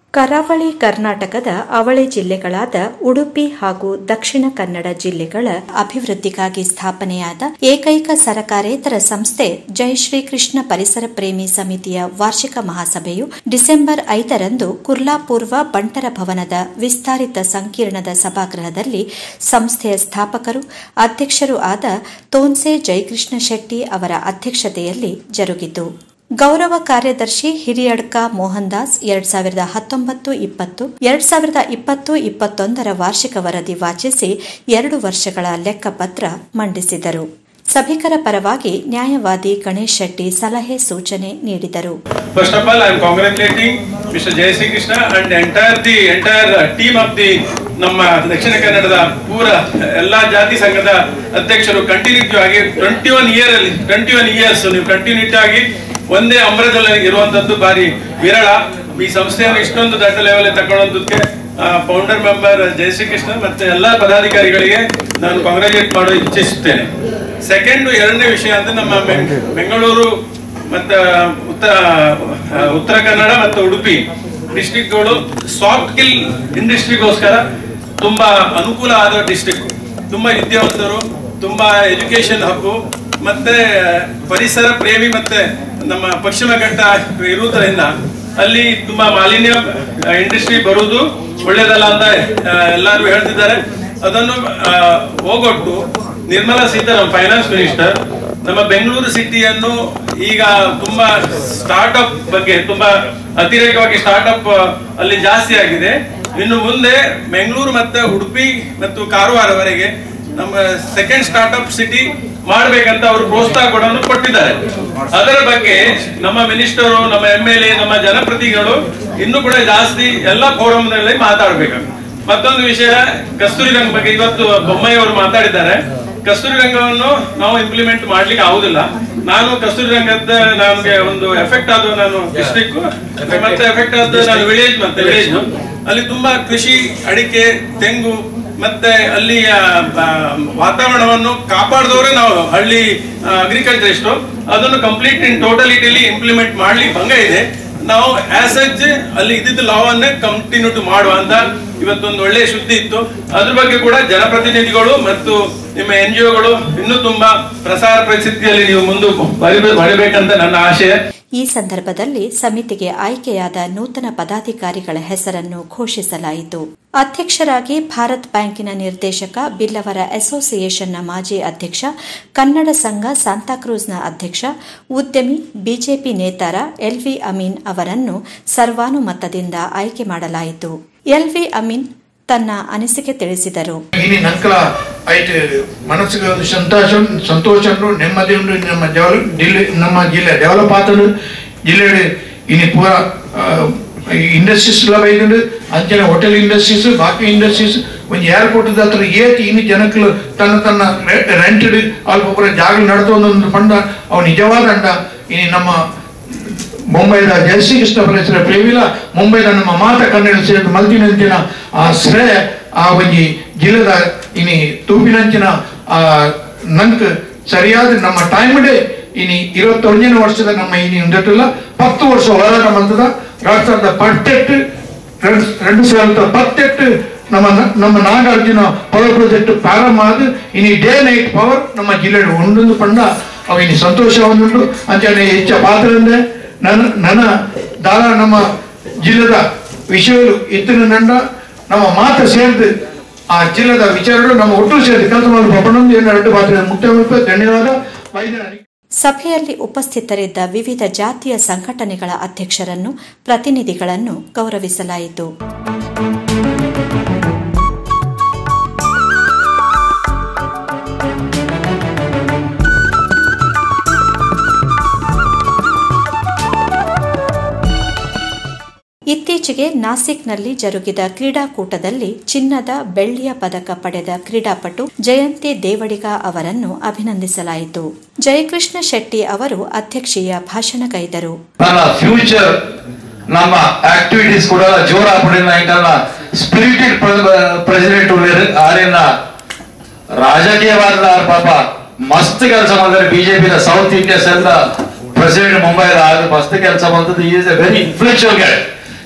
ಕರಾವಳಿ ಕರ್ನಾಟಕದ ಅವಳಿ ಜಿಲ್ಲೆಗಳಾದ ಉಡುಪಿ ಹಾಗೂ ದಕ್ಷಿಣ ಕನ್ನಡ ಜಿಲ್ಲೆಗಳ ಅಭಿವೃದ್ಧಿಗಾಗಿ ಸ್ಥಾಪನೆಯಾದ ಏಕೈಕ ಸರಕಾರೇತರ ಸಂಸ್ಥೆ ಜೈ ಶ್ರೀಕೃಷ್ಣ ಪರಿಸರ ಪ್ರೇಮಿ ಸಮಿತಿಯ ವಾರ್ಷಿಕ ಮಹಾಸಭೆಯು ಡಿಸೆಂಬರ್ ಐದರಂದು ಕುರ್ಲಾಪೂರ್ವ ಬಂಟರ ಭವನದ ವಿಸ್ತಾರಿತ ಸಂಕೀರ್ಣದ ಸಭಾಗೃಹದಲ್ಲಿ ಸಂಸ್ಥೆಯ ಸ್ಥಾಪಕರು ಅಧ್ಯಕ್ಷರೂ ಆದ ತೋನ್ಸೆ ಜಯಕೃಷ್ಣ ಶೆಟ್ಟಿ ಅವರ ಅಧ್ಯಕ್ಷತೆಯಲ್ಲಿ ಜರುಗಿತು ಗೌರವ ಕಾರ್ಯದರ್ಶಿ ಹಿರಿಯಡ್ಕ ಮೋಹನ್ ದಾಸ್ ಎರಡ್ ಸಾವಿರದ ಹತ್ತೊಂಬತ್ತು ಇಪ್ಪತ್ತು ಎರಡ್ ಸಾವಿರದ ಇಪ್ಪತ್ತು ಇಪ್ಪತ್ತೊಂದರ ವಾರ್ಷಿಕ ವರದಿ ವಾಚಿಸಿ ಎರಡು ವರ್ಷಗಳ ಲೆಕ್ಕಪತ್ರ ಮಂಡಿಸಿದರು ಸಭಿಕರ ಪರವಾಗಿ ನ್ಯಾಯವಾದಿ ಗಣೇಶ್ ಶೆಟ್ಟಿ ಸಲಹೆ ಸೂಚನೆ ನೀಡಿದರು First of all, I am congratulating Mr. Jayasri Krishna and entire the entire team of the ನಮ್ಮ ದಕ್ಷಿಣ ಕನ್ನಡದ ಪೂರ ಎಲ್ಲಾ ಜಾತಿ ಸಂಘದ ಅಧ್ಯಕ್ಷರು ಕಂಟಿನ್ಯೂಟಿ ಆಗಿ ಟ್ವೆಂಟಿ ಒನ್ ಇಯರ್ ಅಲ್ಲಿ ಟ್ವೆಂಟಿ ಒನ್ ಇಯರ್ಸ್ ನೀವು ಕಂಟಿನ್ಯೂಟಿ ಆಗಿ ಒಂದೇ ಅಮರದಲ್ಲಿ ಇರುವಂತದ್ದು ಬಾರಿ ವಿರಳ ಈ ಸಂಸ್ಥೆಯನ್ನು ಇಷ್ಟೊಂದು ದೊಡ್ಡ ಲೆವೆಲ್ ತಗೊಳ್ಳೋದಕ್ಕೆ ಫೌಂಡರ್ ಮೆಂಬರ್ ಜಯಶ್ರೀ ಕೃಷ್ಣ ಮತ್ತೆ ಎಲ್ಲಾ ಪದಾಧಿಕಾರಿಗಳಿಗೆ ನಾನು ಕಾಂಗ್ರಾಚುಲೇಟ್ ಮಾಡೋ ಇಚ್ಛಿಸುತ್ತೇನೆ ಸೆಕೆಂಡ್ ಎರಡನೇ ವಿಷಯ ಅಂದ್ರೆ ನಮ್ಮ ಬೆಂಗ್- ಬೆಂಗಳೂರು ಮತ್ತು ಉತ್ತರ ಆ, ಉತ್ತರ ಕನ್ನಡ ಮತ್ತು ಉಡುಪಿ ಡಿಸ್ಟ್ರಿಕ್ಟ್ಗಳು ಸಾಫ್ಟ್ ಸ್ಕಿಲ್ ಇಂಡಸ್ಟ್ರಿಗೋಸ್ಕರ ತುಂಬಾ ಅನುಕೂಲ ಆದ ಡಿಸ್ಟ್ರಿಕ್ಟ್ ತುಂಬಾ ವಿದ್ಯಾವಂತರು ತುಂಬಾ ಎಜುಕೇಶನ್ ಹಕ್ಕು ಮತ್ತೆ ಪರಿಸರ ಪ್ರೇಮಿ ಮತ್ತೆ ನಮ್ಮ ಪಶ್ಚಿಮ ಘಟ್ಟ ಇರುವುದರಿಂದ ಅಲ್ಲಿ ತುಂಬಾ ಮಾಲಿನ್ಯ ಇಂಡಸ್ಟ್ರಿ ಬರುವುದು ಒಳ್ಳೇದಲ್ಲ ಅಂತ ಆ, ಎಲ್ಲರೂ ಹೇಳ್ತಿದ್ದಾರೆ ಅದನ್ನು ಆ, ಹೋಗೊಟ್ಟು ನಿರ್ಮಲಾ ಸೀತಾರಾಮನ್ ಫೈನಾನ್ಸ್ ಮಿನಿಸ್ಟರ್ ನಮ್ಮ ಬೆಂಗಳೂರು ಸಿಟಿಯನ್ನು ಈಗ ತುಂಬಾ ಸ್ಟಾರ್ಟ್ಅಪ್ ಬಗ್ಗೆ ತುಂಬಾ ಅತಿರೇಕವಾಗಿ ಸ್ಟಾರ್ಟ್ಅಪ್ ಅಲ್ಲಿ ಜಾಸ್ತಿ ಆಗಿದೆ ಇನ್ನು ಮುಂದೆ ಬೆಂಗಳೂರು ಮತ್ತೆ ಉಡುಪಿ ಮತ್ತು ಕಾರವಾರವರೆಗೆ ನಮ್ಮ ಸೆಕೆಂಡ್ ಸ್ಟಾರ್ಟ್ಅಪ್ ಸಿಟಿ ಮಾಡ್ಬೇಕಂತ ಅವರು ಪ್ರೋತ್ಸಾಹ ಕೂಡ ಕೊಟ್ಟಿದ್ದಾರೆ ಅದರ ಬಗ್ಗೆ ನಮ್ಮ ಮಿನಿಸ್ಟರು ನಮ್ಮ ಎಂ ಎಲ್ ಎ ನಮ್ಮ ಜನಪ್ರತಿನಿಧಿಗಳು ಇನ್ನೂ ಕೂಡ ಜಾಸ್ತಿ ಎಲ್ಲ ಫೋರಮ್ನಲ್ಲಿ ಮಾತಾಡ್ಬೇಕು ಮತ್ತೊಂದು ವಿಷಯ ಕಸ್ತೂರಿ ರಂಗ ಬಗ್ಗೆ ಇವತ್ತು ಬೊಮ್ಮಾಯಿ ಅವರು ಮಾತಾಡಿದ್ದಾರೆ ಕಸ್ತೂರಿ ರಂಗವನ್ನು ನಾವು ಇಂಪ್ಲಿಮೆಂಟ್ ಮಾಡ್ಲಿಕ್ಕೆ ಆಗುದಿಲ್ಲ ನಾನು ಕಸ್ತೂರಿ ರಂಗದ ನಮ್ಗೆ ಒಂದು ಎಫೆಕ್ಟ್ ಆದ ನಾನು ಡಿಸ್ಟ್ರಿಕ್ಟ್ ಮತ್ತೆ ಎಫೆಕ್ಟ್ ಆದ ನಾನು ವಿಲೇಜ್ ಮತ್ತೆ ವಿಲೇಜ್ ಅಲ್ಲಿ ತುಂಬಾ ಕೃಷಿ ಅಡಿಕೆ ತೆಂಗು ಮತ್ತೆ ಅಲ್ಲಿಯ ಆ, ವಾತಾವರಣವನ್ನು ಕಾಪಾಡಿದವರೇ ನಾವು ಹಳ್ಳಿ ಅಗ್ರಿಕಲ್ಚರಿಸ್ಟ್ ಅದನ್ನು ಕಂಪ್ಲೀಟ್ ಇನ್ ಟೋಟಲಿಟಿಲಿ ಇಂಪ್ಲಿಮೆಂಟ್ ಮಾಡ್ಲಿಕ್ಕೆ ಭಂಗ ಇದೆ ನಾವು ಆಸ್ ಸಚ್ ಅಲ್ಲಿ ಇದ್ದಿದ್ದ ಲಾವನ್ನೇ ಕಂಟಿನ್ಯೂ ಟು ಮಾಡುವ ಅಂತ ಇವತ್ತೊಂದು ಒಳ್ಳೆಯ ಸುದ್ದಿ ಇತ್ತು ಅದ್ರ ಬಗ್ಗೆ ಕೂಡ ಜನಪ್ರತಿನಿಧಿಗಳು ಮತ್ತು ನಿಮ್ಮ ಎನ್ ಜಿ ಒಗಳು ಇನ್ನೂ ತುಂಬಾ ಪ್ರಸಾರ ಪರಿಸ್ಥಿತಿಯಲ್ಲಿ ನೀವು ಮುಂದೆ ಬರಬೇಕಂತ ನನ್ನ ಆಶಯ ಈ ಸಂದರ್ಭದಲ್ಲಿ ಸಮಿತಿಗೆ ಆಯ್ಕೆಯಾದ ನೂತನ ಪದಾಧಿಕಾರಿಗಳ ಹೆಸರನ್ನು ಘೋಷಿಸಲಾಯಿತು ಅಧ್ಯಕ್ಷರಾಗಿ ಭಾರತ್ ಬ್ಯಾಂಕಿನ ನಿರ್ದೇಶಕ ಬಿಲ್ಲವರ ಅಸೋಸಿಯೇಷನ್ನ ಮಾಜಿ ಅಧ್ಯಕ್ಷ ಕನ್ನಡ ಸಂಘ ಸಾಂತಾಕ್ರೂಸ್ನ ಅಧ್ಯಕ್ಷ ಉದ್ಯಮಿ ಬಿಜೆಪಿ ನೇತಾರ ಎಲ್ವಿ ಅಮೀನ್ ಅವರನ್ನು ಸರ್ವಾನುಮತದಿಂದ ಆಯ್ಕೆ ಮಾಡಲಾಯಿತು ಎಲ್ವಿ ಅಮೀನ್ ತನ್ನ ಅನಿಸಿಕೆ ತಿಳಿಸಿದರು ಇನಿ ನಂಕಲ ಐಟ್ ಮನಸ್ಸಿಗೆ ಒಂದು ಸಂತೋಷ ಸಂತೋಷ ಉಂಟು ನೆಮ್ಮದಿ ಉಂಟು ನಮ್ಮ ಡೆವಲಪ್ ಜಿಲ್ಲೆ ನಮ್ಮ ಜಿಲ್ಲೆ ಡೆವಲಪ್ ಆತನು ಜಿಲ್ಲೆ ಇನಿ ಪೂರ ಇಂಡಸ್ಟ್ರೀಸ್ ಎಲ್ಲ ಬೈದುಂಡು ಅಂಚನೆ ಹೋಟೆಲ್ ಇಂಡಸ್ಟ್ರೀಸ್ ಬಾಕಿ ಇಂಡಸ್ಟ್ರೀಸ್ ಒಂದು ಏರ್ಪೋರ್ಟ್ ಹತ್ರ ಏತಿ ಇನ್ನು ಜನಕ್ಕಲು ತನ್ನ ತನ್ನ ರೆಂಟೆಡ್ ಅಲ್ಪ ಪೂರ ಜಾಗ ನಡೆದೊಂದೊಂದು ಪಂಡ ಅವು ನಿಜವಾದ ಅಂಡ ಇನಿ ನಮ್ಮ ಮುಂಬೈದ ಜಯಶ್ರೀ ಕೃಷ್ಣ ಪರಿಸರ ಪ್ರೇಮಿಲ ಮುಂಬೈದ ನಮ್ಮ ಮಾತ ಕನ್ನಡ ಸೇರಿದ ಮಲ್ತಿನಂಚಿನ ಆ ಶ್ರೇಯ ಆ ಒಂಜಿ ಜಿಲ್ಲದ ಇನಿ ತೂಪಿನಂಚಿನ ಆ ನಂಕ್ ಸರಿಯಾದ ನಮ್ಮ ಟೈಮ್ ಡೇ ಇನಿ ಇರುವತ್ತೊಂದನೇ ವರ್ಷದ ನಮ್ಮ ಇನಿ ಉಂಟಲ್ಲ ಪತ್ತು ವರ್ಷ ಹೋರಾಟ ಮಂತದ ಎರಡ್ ಸಾವಿರದ ಪತ್ತೆಟ್ಟು ரெண்டு ரெண்டு ಸಾವಿರದ ಪತ್ತೆಟ್ಟು ನಮ್ಮ ನಮ್ಮ ನಾಗಾರ್ಜುನ ಪವರ್ ಪ್ರಾಜೆಕ್ಟ್ ಪ್ರಾರಂಭ ಆದ ಇನಿ ಡೇ ನೈಟ್ ಪವರ್ ನಮ್ಮ ಜಿಲ್ಲೆ ಒಂದೊಂದು ಪಂಡ ಅವು ಇನಿ ಸಂತೋಷ ಒಂದುಂಟು ಅಂಚನೆ ಹೆಚ್ಚ ಪಾತ್ರ ಅಂದ್ರೆ ನನ್ನ ನನ್ನ ದಾರ ನಮ್ಮ ಜಿಲ್ಲೆದ ವಿಷಯಗಳು ಇತ್ತಿನ ನಂಡ ನಮ್ಮ ಮಾತು ಸೇರಿದು ಆ ಜಿಲ್ಲೆದ ವಿಚಾರಗಳು ನಮ್ಮ ಒಟ್ಟು ಸೇರಿದು ಕೆಲಸ ಮಾಡಿ ಪಪ್ಪಣೊಂದು ಏನು ಎರಡು ಪಾತ್ರ ಮುಖ್ಯ ಧನ್ಯವಾದ ವೈದ್ಯರ ಸಭೆಯಲ್ಲಿ ಉಪಸ್ಥಿತರಿದ್ದ ವಿವಿಧ ಜಾತಿಯ ಸಂಘಟನೆಗಳ ಅಧ್ಯಕ್ಷರನ್ನು ಪ್ರತಿನಿಧಿಗಳನ್ನು ಗೌರವಿಸಲಾಯಿತು ಇತ್ತೀಚೆಗೆ ನಾಸಿಕ್ನಲ್ಲಿ ಜರುಗಿದ ಕ್ರೀಡಾಕೂಟದಲ್ಲಿ ಚಿನ್ನದ ಬೆಳ್ಳಿಯ ಪದಕ ಪಡೆದ ಕ್ರೀಡಾಪಟು ಜಯಂತಿ ದೇವಡಿಗ ಅವರನ್ನು ಅಭಿನಂದಿಸಲಾಯಿತು ಜಯಕೃಷ್ಣ ಶೆಟ್ಟಿ ಅವರು ಅಧ್ಯಕ್ಷೀಯ ಭಾಷಣಗೈದರು ನನ್ನ ಫ್ಯೂಚರ್ ನಮ್ಮ ಆಕ್ಟಿವಿಟೀಸ್ ಕೂಡ ಜೋರ ಪಡಿನ ಇಂಕಲ್ನ ಸ್ಪಿರಿಟೆಡ್ ಪ್ರೆಸಿಡೆಂಟ್ ಆರಿನ ರಾಜಕೀಯವಾದ ಪಾಪ ಮಸ್ತ್ ಕೆಲಸ ಮಾಡಿದ್ರೆ ಬಿಜೆಪಿ ಸೌತ್ ಇಂಡಿಯಾ ಎಲ್ಲ ಪ್ರೆಸಿಡೆಂಟ್ ಮುಂಬೈ ಆಗ ಮಸ್ತ್ ಕೆಲಸ ಮಾಡಿದ್ದು is a very influential guy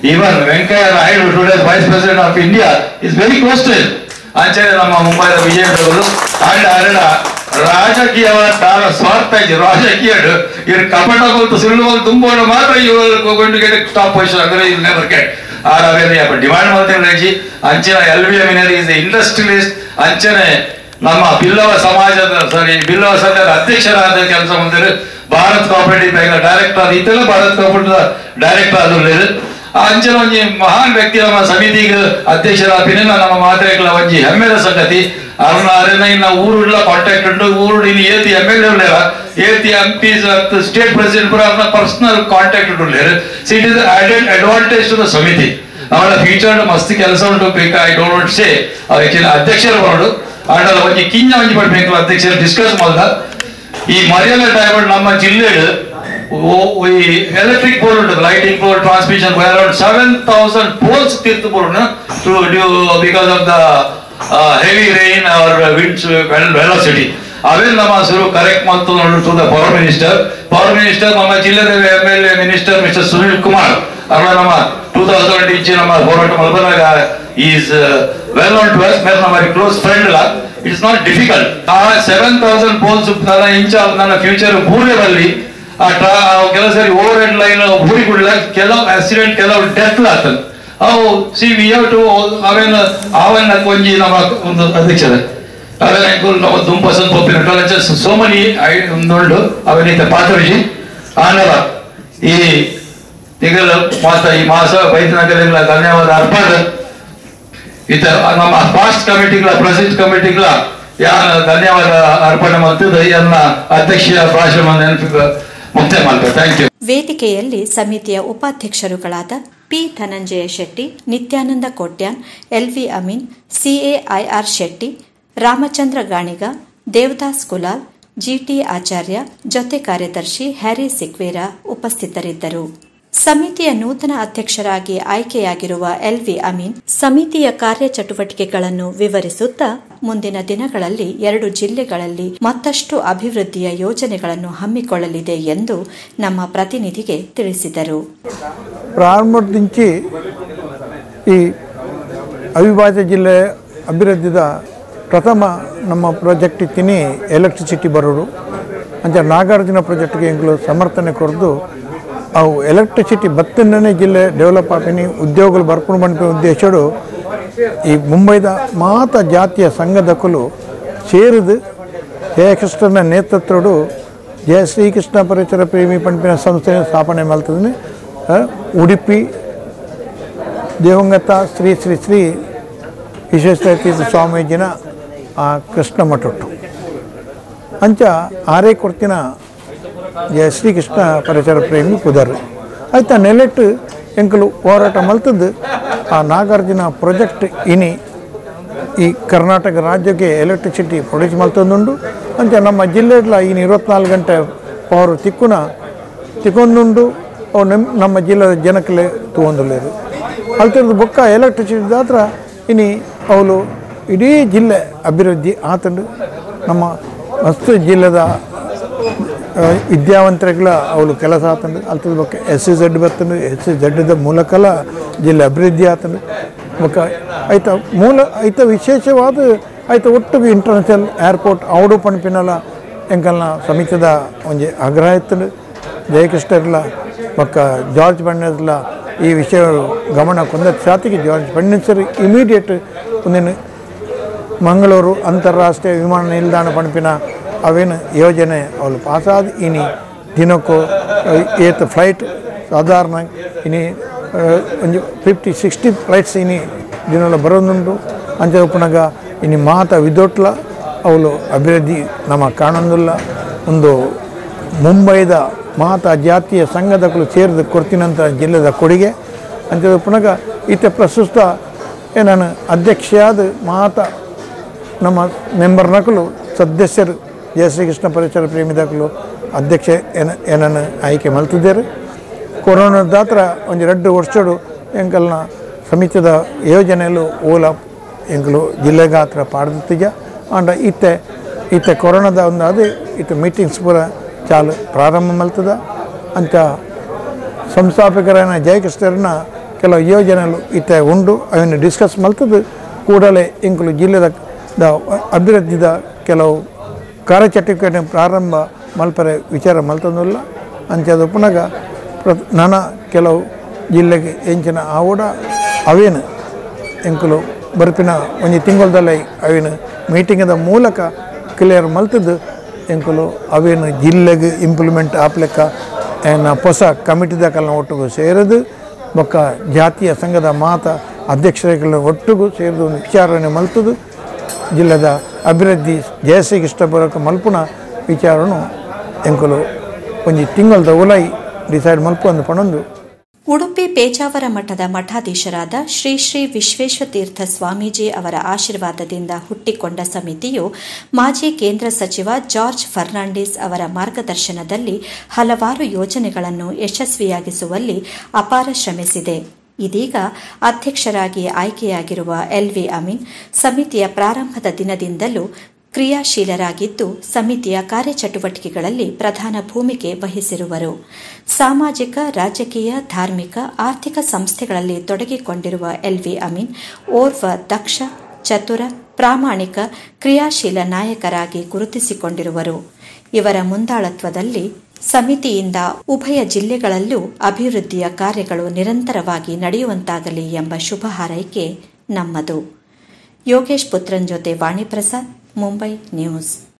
Even Venkaya Naidu, today's Vice President of India, is very close to him. ಅಂಚನೆ ನಮ್ಮ ಮುಂಬೈದ ವಿಜಯನಗರಗಳು ಅಂಡ್ ಅರಡ ರಾಜಕೀಯವ ತಾನ ಸ್ವಾರ್ಥ ಇದೆ ರಾಜಕೀಯ ಇವ್ರು ಕಪಟ ಬಂತು ಸುಳ್ಳು ಬಂತು ತುಂಬೋಣ ಮಾತ್ರ ಇವರು ಗೊಂಡು ಗೆಟ್ ಟಾಪ್ ಪೊಸಿಷನ್ ಅಂದ್ರೆ ಇಲ್ ನೆವರ್ ಗೆಟ್ ಆರ್ ಅವೇರಿ ಅಪ್ಪ ಡಿಮಾಂಡ್ ಮಾಡ್ತೇವೆ ರೇಜಿ ಅಂಚನೆ L V M is industrialist ಅಂಚನೆ ನಮ್ಮ ಬಿಲ್ಲವ ಸಮಾಜದ ಸಾರಿ ಬಿಲ್ಲವ ಸಂಘದ ಅಧ್ಯಕ್ಷರಾದ ಕೆಲಸ ಮಾಡಿದ್ರು ಭಾರತ್ ಕೋಆಪರೇಟಿವ್ ಬ್ಯಾಂಕ್ ಡೈರೆಕ್ಟರ್ ಇತ್ತೆಲ್ಲ ಭಾರತ್ ಕೋಆಪರೇಟಿವ್ ಡೈರೆಕ್ಟರ್ ಆದ್ರು ಅಂಚನ ಒಂಜಿ ಮಹಾನ್ ವ್ಯಕ್ತಿ ನಮ್ಮ ಸಮಿತಿಗೆ ಅಧ್ಯಕ್ಷರಾಪಿನ ನಮ್ಮ ಮಾತ್ರೆಗಳ ಒಂಜಿ ಹೆಮ್ಮೆದ ಸಂಗತಿ ಅರುಣ ಅರೆನ ಇನ್ನ ಊರುಡ್ಲ ಕಾಂಟ್ಯಾಕ್ಟ್ ಉಂಟು ಊರು ಇನ್ನು ಏತಿ ಎಮ್ ಎಲ್ ಎ ಏತಿ ಎಂ ಪಿಸ್ ಸ್ಟೇಟ್ ಪ್ರೆಸಿಡೆಂಟ್ ಪೂರ ಅವ್ರನ್ನ ಪರ್ಸನಲ್ ಕಾಂಟ್ಯಾಕ್ಟ್ ಉಂಟು so it is added advantage to the ಸಮಿತಿ ಅವಳ ಫ್ಯೂಚರ್ ಮಸ್ತ್ ಕೆಲಸ ಉಂಟು ಬೇಕಾ ಐ ಡೋಂಟ್ ವಾಂಟ್ ಸೇ ಹೆಚ್ಚಿನ ಅಧ್ಯಕ್ಷರು ಬರೋಡು ಆಡಲ ಒಂಜಿ ಕಿಂಜ ಒಂಜಿ ಪಡ್ಬೇಕು ಅಧ್ಯಕ್ಷರು ಡಿಸ್ಕಸ್ ಮಾಡ್ದ ಈ ಮರ್ಯಾದ ಟೈಮ್ ನಮ್ಮ ಜಿಲ್ಲೆಡ್ ಈ ಎಲೆಕ್ಟ್ರಿಕ್ ಬೋರ್ಡ್ ಉಂಟು lighting board transmission around seven thousand poles ತೀರ್ತು board to due because of the heavy rain our winds velocity ಅವೆಲ್ಲ ನಮ್ಮ ಶುರು ಕರೆಕ್ಟ್ ಮಾಡ್ತು ನೋಡು to the power minister power minister ನಮ್ಮ ಜಿಲ್ಲೆದ M L A minister mister Sunil Kumar ಅವರ ನಮ್ಮ ಟೂ ತೌಸಂಡ್ ಇಂಚಿ ನಮ್ಮ ಹೋರಾಟ ಮಲ್ಬನಾಗ is well not to us ಮೇರೆ ನಮ್ಮ ಕ್ಲೋಸ್ ಫ್ರೆಂಡ್ ಅಲ್ಲ ಇಟ್ಸ್ ನಾಟ್ ಡಿಫಿಕಲ್ಟ್ ಆ ಸೆವೆನ್ ತೌಸಂಡ್ ಪೋಲ್ಸ್ ನನ್ನ ಇಂಚ ನನ್ನ ಫ್ಯೂಚರ್ ಮೂರೇ ಬರಲಿ ಆ ಟ್ರಾ ಕೆಲವು ಸರಿ ಓವರ್ ಹೆಡ್ ಲೈನ್ ಊರಿ ಬಿಡ್ಲ ಕೆಲವು ಆಕ್ಸಿಡೆಂಟ್ ಕೆಲವು ಡೆತ್ ಆಗ್ತದೆ ಅವು ಸಿ ವಿ ಹ್ಯಾವ್ ಟು ಅವೇನು ಅವನ್ನ ಒಂಜಿ ನಮ್ಮ ಒಂದು ಅಧ್ಯಕ್ಷರ ಅವೇನ ನಾವು ತುಂಬ ಸ್ವಲ್ಪ ಒಪ್ಪಿನ ಸೋ ಮನಿ ಐ ಒಂದೊಂದು ಅವನಿತ ಪಾತ್ರಜಿ ಆನವ ಈ ತಿಂಗಳ ಮಾಸ ಈ ಮಾಸ ವೈದ್ಯನಗರಗಳ ಧನ್ಯವಾದ ಅರ್ಪಣ ಇತ ನಮ್ಮ ಪಾಸ್ಟ್ ಕಮಿಟಿಗಳ ಪ್ರೆಸಿಡೆಂಟ್ ಕಮಿಟಿಗಳ ಯಾರ ಧನ್ಯವಾದ ಅರ್ಪಣೆ ಮಾಡ್ತಿದ್ದ ಎನ್ನ ಅಧ್ಯಕ್ಷ ಭಾಷಣ ನೆನಪು ಮುಕ್ತಾಯ ಮಾಡ್ತೇವೆ ಥ್ಯಾಂಕ್ ಯು ವೇದಿಕೆಯಲ್ಲಿ ಸಮಿತಿಯ ಉಪಾಧ್ಯಕ್ಷರುಗಳಾದ ಪಿ ಧನಂಜಯ ಶೆಟ್ಟಿ ನಿತ್ಯಾನಂದ ಕೋಟ್ಯಾನ್ ಎಲ್ವಿ ಅಮೀನ್ ಸಿಎಐಆರ್ ಶೆಟ್ಟಿ ರಾಮಚಂದ್ರ ಗಾಣಿಗ ದೇವದಾಸ್ ಕುಲಾಲ್ ಜಿಟಿ ಆಚಾರ್ಯ ಜೊತೆ ಕಾರ್ಯದರ್ಶಿ ಹ್ಯಾರಿ ಸಿಕ್ವೇರ ಉಪಸ್ಥಿತರಿದ್ದರು ಸಮಿತಿಯ ನೂತನ ಅಧ್ಯಕ್ಷರಾಗಿ ಆಯ್ಕೆಯಾಗಿರುವ ಎಲ್ವಿ ಅಮೀನ್ ಸಮಿತಿಯ ಕಾರ್ಯಚಟುವಟಿಕೆಗಳನ್ನು ವಿವರಿಸುತ್ತಾ ಮುಂದಿನ ದಿನಗಳಲ್ಲಿ ಎರಡು ಜಿಲ್ಲೆಗಳಲ್ಲಿ ಮತ್ತಷ್ಟು ಅಭಿವೃದ್ಧಿಯ ಯೋಜನೆಗಳನ್ನು ಹಮ್ಮಿಕೊಳ್ಳಲಿದೆ ಎಂದು ನಮ್ಮ ಪ್ರತಿನಿಧಿಗೆ ತಿಳಿಸಿದರು ಪ್ರಾರಂಭದ నుంచి ಈ ಅವಿಭಾಜ್ಯ ಜಿಲ್ಲೆ ಅಭಿವೃದ್ಧಿದ ಪ್ರಥಮ ನಮ್ಮ ಪ್ರಾಜೆಕ್ಟ್ ಇತ್ತಿನಿ ಎಲೆಕ್ಟ್ರಿಸಿಟಿ ಬರೋಡು ಅಂಚ ನಾಗಾರ್ಜುನ ಪ್ರಾಜೆಕ್ಟ್ಗೆ ಎಂಗ್ಲು ಸಮರ್ಥನೆ ಕೊರದು ಅವು ಎಲೆಕ್ಟ್ರಿಸಿಟಿ ಬತ್ತನೇ ಜಿಲ್ಲೆ ಡೆವಲಪ್ ಆಪಿನಿ ಉದ್ಯೋಗಗಳು ಬರ್ಕೊಂಡು ಬಂದ ಉದ್ದೇಶಡು ಈ ಮುಂಬೈದ ಮಾತ ಜಾತಿಯ ಸಂಘದಕಲು ಸೇರಿದು ಜಯಕೃಷ್ಣನ ನೇತೃತ್ವಡು ಜಯ ಶ್ರೀಕೃಷ್ಣ ಪರಿಸರ ಪ್ರೇಮಿ ಪಂಪಿನ ಸಂಸ್ಥೆ ಸ್ಥಾಪನೆ ಮಾಡ್ತದೆ ಉಡುಪಿ ದಿವಂಗತ ಶ್ರೀ ಶ್ರೀ ಶ್ರೀ ವಿಶ್ವೇಶ್ವರತೀರ್ಥ ಸ್ವಾಮೀಜಿನ ಆ ಕೃಷ್ಣ ಮಠಟ್ಟು ಅಂಚ ಆರೇ ಕೊರ್ತಿನ ಜಯ ಶ್ರೀಕೃಷ್ಣ ಪರಿಸರ ಪ್ರೇಮಿ ಪುದರ್ ಆಯ್ತಾ ನೆಲೆಟ್ಟು ಎಂಕಲು ಹೋರಾಟ ಮಲ್ತದ್ದು ಆ ನಾಗಾರ್ಜುನ ಪ್ರಾಜೆಕ್ಟ್ ಇನಿ ಈ ಕರ್ನಾಟಕ ರಾಜ್ಯಕ್ಕೆ ಎಲೆಕ್ಟ್ರಿಸಿಟಿ ಪ್ರೊಡ್ಯೂಸ್ ಮಲ್ತೊಂದುಂಡು ಅಂಚ ನಮ್ಮ ಜಿಲ್ಲೆಡ್ಲ ಇನ್ನು ಇರುವತ್ನಾಲ್ಕು ಗಂಟೆ ಪವರ್ ತಿಕ್ಕುನ ತಿಕ್ಕೊಂದುಂಡು ಅವು ನಮ್ಮ ನಮ್ಮ ಜಿಲ್ಲೆದ ಜನಕ್ಕಲೆ ತಗೊಂದುಲ್ಲೇರು ಅಲ್ತಿರೋದು ಬೊಕ್ಕ ಎಲೆಕ್ಟ್ರಿಸಿಟಿ ದಾತ್ರ ಇನಿ ಅವಳು ಇಡೀ ಜಿಲ್ಲೆ ಅಭಿವೃದ್ಧಿ ಆತಂಡು ನಮ್ಮ ಮಸ್ತ್ ಜಿಲ್ಲೆದ ಆ, ವಿದ್ಯಾವಂತರಿಗಳ ಅವಳು ಕೆಲಸ ಆತಂಡು ಅಲ್ತದ ಬೊಕ್ಕ ಎಸ್ ಸಿ ಝಡ್ ಬರ್ತಂಡು ಎಸ್ ಸಿ ಝಡ್ದ ಮೂಲಕಲ ಜಿಲ್ಲೆ ಅಭಿವೃದ್ಧಿ ಆತಂಡು ಬೊಕ್ಕ ಐತ ಮೂಲ ಐತ ವಿಶೇಷವಾದ ಐತ ಒಟ್ಟಿಗೆ ಇಂಟರ್ನ್ಯಾಷನಲ್ ಏರ್ಪೋರ್ಟ್ ಅವಡು ಪಣಪಿನಲ ಎಂಕಲ್ನ ಸಮಿತಿದ ಒಂಜಿ ಆಗ್ರಹ ಇತ್ತಂಡು ಜಯಕೃಷ್ಣರ್ಲ ಬೊಕ್ಕ ಜಾರ್ಜ್ ಬಣ್ಣರ್ಲ ಈ ವಿಷಯ ಗಮನ ಕೊಂದ ಶಾತಿಗೆ ಜಾರ್ಜ್ ಬಣ್ಣಸರ್ ಇಮಿಡಿಯೇಟ್ ಒಂದಿನ ಮಂಗಳೂರು ಅಂತಾರಾಷ್ಟ್ರೀಯ ವಿಮಾನ ನಿಲ್ದಾಣ ಪಣಪಿನ ಅವೇನು ಯೋಜನೆ ಅವಳು ಪಾಸಾದ ಇನಿ ದಿನಕ್ಕೂ ಏತ್ ಫ್ಲೈಟ್ ಸಾಧಾರಣ ಇನಿ ಒಂದು ಫಿಫ್ಟಿ ಸಿಕ್ಸ್ಟಿ ಫ್ಲೈಟ್ಸ್ ಇನಿ ದಿನಲ್ಲ ಬರೋದುಂಟು ಅಂಚೆ ಉಪನಗ ಇನಿ ಮಾತ ವಿದೊಟ್ಲ ಅವಳು ಅಭಿವೃದ್ಧಿ ನಮ್ಮ ಕಾಣೊಂದಿಲ್ಲ ಒಂದು ಮುಂಬೈದ ಮಾತ ಜಾತಿಯ ಸಂಘದಗಳು ಸೇರಿದ ಕೊಡ್ತೀನಂತ ಜಿಲ್ಲೆದ ಕೊಡುಗೆ ಅಂಚೆ ಉಪನಗ ಈತ ಪ್ರಸ್ತುತ ಏ ನಾನು ಅಧ್ಯಕ್ಷೆಯಾದ ಮಾತ ನಮ್ಮ ಮೆಂಬರ್ ನಕಲು ಸದಸ್ಯರು ಜಯ ಶ್ರೀಕೃಷ್ಣ ಪರಿಸರ ಪ್ರೇಮಿದಾಕಲು ಅಧ್ಯಕ್ಷ ಏನ ಏನನ್ನು ಆಯ್ಕೆ ಮಲ್ತಿದ್ದಾರೆ ಕೊರೋನಾದ ಹತ್ರ ಒಂದು ಎರಡು ವರ್ಷಡು ಎಂಕಲ್ನ ಸಮಿತಿದ ಯೋಜನೆಯಲ್ಲೂ ಓಲ ಎಂಕಲು ಜಿಲ್ಲೆಗೆ ಹತ್ರ ಪಾಡ್ದಿತ್ತೀಗ ಅಂಡ ಇತ್ತೆ ಇತ್ತೆ ಕೊರೋನಾದ ಒಂದು ಅದೇ ಇತ್ತು ಮೀಟಿಂಗ್ಸ್ ಪೂರ ಚಾಲು ಪ್ರಾರಂಭ ಮಲ್ತದ ಅಂತ ಸಂಸ್ಥಾಪಕರನ್ನ ಜಯಕೃಷ್ಣರನ್ನ ಕೆಲವು ಯೋಜನೆಗಳು ಇತ್ತ ಉಂಡು ಅವನ್ನು ಡಿಸ್ಕಸ್ ಮಲ್ತದ್ದು ಕೂಡಲೇ ಇಂಕುಲು ಜಿಲ್ಲೆದ ದ ಅಭಿವೃದ್ಧಿದ ಕೆಲವು ಕಾರ್ಯಚಟುವಟಿಕೆ ಪ್ರಾರಂಭ ಮಲ್ಪರೆ ವಿಚಾರ ಮಲ್ತಂದಿಲ್ಲ ಅಂಚದು ಪುನಗ ಪ್ರ ನನ ಕೆಲವು ಜಿಲ್ಲೆಗೆ ಎಂಚಿನ ಆವಡ ಅವೇನು ಎಂಕುಲು ಬರ್ಪಿನ ಒಂಜಿ ತಿಂಗಳದಲ್ಲೇ ಅವೇನು ಮೀಟಿಂಗದ ಮೂಲಕ ಕ್ಲಿಯರ್ ಮಲ್ತದ್ದು ಎಂಕುಲು ಅವೇನು ಜಿಲ್ಲೆಗೆ ಇಂಪ್ಲಿಮೆಂಟ್ ಆಪ್ಲೆಕ್ಕ ಏನ ಹೊಸ ಕಮಿಟಿದ ಕಲ್ನ ಒಟ್ಟಿಗೂ ಸೇರಿದು ಬೊಕ್ಕ ಜಾತಿಯ ಸಂಘದ ಮಾತ ಅಧ್ಯಕ್ಷರುಗಳ ಒಟ್ಟಿಗೂ ಸೇರಿದು ಒಂದು ವಿಚಾರಣೆ ಮಲ್ತದು ಜಿಲ್ಲೆದ ಅಭಿವೃದ್ಧಿ ಜಯಸಿಗೆ ಇಷ್ಟಪೂರ್ವಕ ಮಲ್ಪುನ ವಿಚಾರನು ಎಂಕುಲು ಒಂಜಿ ತಿಂಗಳದ ಉಲೈ ಡಿಸೈಡ್ ಮಲ್ಪು ಅಂದು ಪಣೊಂದು ಉಡುಪಿ ಪೇಜಾವರ ಮಠದ ಮಠಾಧೀಶರಾದ ಶ್ರೀ ಶ್ರೀ ವಿಶ್ವೇಶ್ವತೀರ್ಥ ಸ್ವಾಮೀಜಿ ಅವರ ಆಶೀರ್ವಾದದಿಂದ ಹುಟ್ಟಿಕೊಂಡ ಸಮಿತಿಯು ಮಾಜಿ ಕೇಂದ್ರ ಸಚಿವ ಜಾರ್ಜ್ ಫರ್ನಾಂಡಿಸ್ ಅವರ ಮಾರ್ಗದರ್ಶನದಲ್ಲಿ ಹಲವಾರು ಯೋಜನೆಗಳನ್ನು ಯಶಸ್ವಿಯಾಗಿಸುವಲ್ಲಿ ಅಪಾರ ಶ್ರಮಿಸಿದೆ ಇದೀಗ ಅಧ್ಯಕ್ಷರಾಗಿ ಆಯ್ಕೆಯಾಗಿರುವ ಎಲ್ವಿ ಅಮೀನ್ ಸಮಿತಿಯ ಪ್ರಾರಂಭದ ದಿನದಿಂದಲೂ ಕ್ರಿಯಾಶೀಲರಾಗಿದ್ದು ಸಮಿತಿಯ ಕಾರ್ಯಚಟುವಟಿಕೆಗಳಲ್ಲಿ ಪ್ರಧಾನ ಭೂಮಿಕೆ ವಹಿಸಿರುವರು ಸಾಮಾಜಿಕ ರಾಜಕೀಯ ಧಾರ್ಮಿಕ ಆರ್ಥಿಕ ಸಂಸ್ಥೆಗಳಲ್ಲಿ ತೊಡಗಿಕೊಂಡಿರುವ ಎಲ್ವಿ ಅಮೀನ್ ಓರ್ವ ದಕ್ಷ ಚತುರ ಪ್ರಾಮಾಣಿಕ ಕ್ರಿಯಾಶೀಲ ನಾಯಕರಾಗಿ ಗುರುತಿಸಿಕೊಂಡಿರುವರು ಇವರ ಮುಂದಾಳತ್ವದಲ್ಲಿ ಸಮಿತಿಯಿಂದ ಉಭಯ ಜಿಲ್ಲೆಗಳಲ್ಲೂ ಅಭಿವೃದ್ಧಿಯ ಕಾರ್ಯಗಳು ನಿರಂತರವಾಗಿ ನಡೆಯುವಂತಾಗಲಿ ಎಂಬ ಶುಭ ಹಾರೈಕೆ ನಮ್ಮದು ಯೋಗೇಶ್ ಪುತ್ರನ್ ಜೊತೆ ವಾಣಿಪ್ರಸಾದ್ ಮುಂಬೈ ನ್ಯೂಸ್